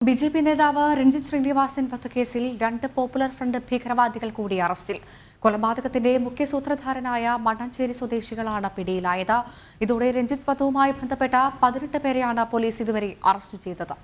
B J P നേതാവ് രഞ്ജിത് ശ്രീനിവാസൻ വധക്കേസിൽ രണ്ട് പോപ്പുലർ ഫ്രണ്ട് ഭീകരവാദികൾ കൂടി അറസ്റ്റിൽ കൊലപാതകത്തിന്റെ മുഖ്യ സൂത്രധാരനായ മണ്ണഞ്ചേരി സ്വദേശികളാണ് പിടിയിലായത് ഇതോടെ രഞ്ജിത്ത് വധവുമായി ബന്ധപ്പെട്ട പതിനെട്ട് പേരെയാണ് പോലീസ് ഇതുവരെ അറസ്റ്റ് ചെയ്തത്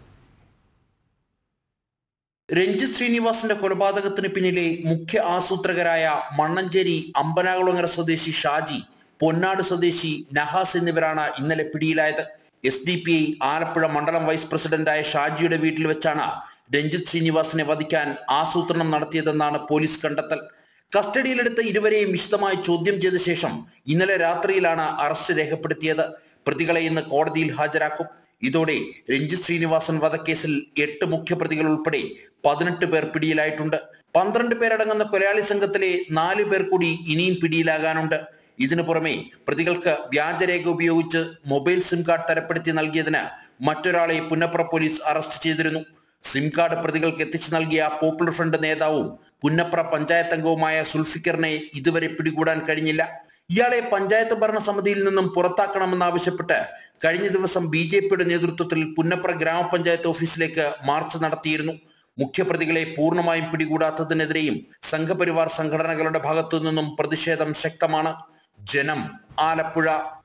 രഞ്ജിത് ശ്രീനിവാസന്റെ കൊലപാതകത്തിന് പിന്നിലെ മുഖ്യ ആസൂത്രകരായ മണ്ണഞ്ചേരി അമ്പനാകുളങ്ങര സ്വദേശി ഷാജി പൊന്നാട് സ്വദേശി നഹാസ് എന്നിവരാണ് ഇന്നലെ പിടിയിലായത് S D P I Alappuzha മണ്ഡലം വൈസ് പ്രസിഡന്റായ ഷാജിയുടെ വീട്ടിൽ വെച്ചാണ് രഞ്ജിത്ത് ശ്രീനിവാസനെ വധിക്കാൻ ആസൂത്രണം നടത്തിയതെന്നാണ് പോലീസ് കണ്ടെത്തൽ കസ്റ്റഡിയിലെടുത്ത ഇരുവരെയും വിശദമായി ചോദ്യം ചെയ്ത ശേഷം ഇന്നലെ രാത്രിയിലാണ് അറസ്റ്റ് രേഖപ്പെടുത്തിയത് പ്രതികളെ ഇന്ന് കോടതിയിൽ ഹാജരാക്കും ഇതോടെ രഞ്ജിത്ത് ശ്രീനിവാസൻ വധക്കേസിൽ എട്ട് മുഖ്യപ്രതികൾ ഉൾപ്പെടെ പതിനെട്ട് പേർ പിടിയിലായിട്ടുണ്ട് പന്ത്രണ്ട് പേരടങ്ങുന്ന കൊലയാളി സംഘത്തിലെ നാല് പേർ കൂടി ഇനിയും പിടിയിലാകാനുണ്ട് ഇതിനു പുറമെ പ്രതികൾക്ക് വ്യാജരേഖ ഉപയോഗിച്ച് മൊബൈൽ സിം കാർഡ് തരപ്പെടുത്തി നൽകിയതിന് മറ്റൊരാളെ പുന്നപ്ര പോലീസ് അറസ്റ്റ് ചെയ്തിരുന്നു സിം കാർഡ് പ്രതികൾക്ക് എത്തിച്ചു നൽകിയ പോപ്പുലർ ഫ്രണ്ട് നേതാവും പുന്നപ്ര പഞ്ചായത്ത് അംഗവുമായ സുൽഫിക്കറിനെ ഇതുവരെ പിടികൂടാൻ കഴിഞ്ഞില്ല ഇയാളെ പഞ്ചായത്ത് ഭരണസമിതിയിൽ നിന്നും പുറത്താക്കണമെന്നാവശ്യപ്പെട്ട് കഴിഞ്ഞ ദിവസം ബി ജെ പിയുടെ നേതൃത്വത്തിൽ പുന്നപ്ര ഗ്രാമപഞ്ചായത്ത് ഓഫീസിലേക്ക് മാർച്ച് നടത്തിയിരുന്നു മുഖ്യപ്രതികളെ പൂർണ്ണമായും പിടികൂടാത്തതിനെതിരെയും സംഘപരിവാർ സംഘടനകളുടെ ഭാഗത്തു നിന്നും പ്രതിഷേധം ശക്തമാണ് ജനം ആലപ്പുഴ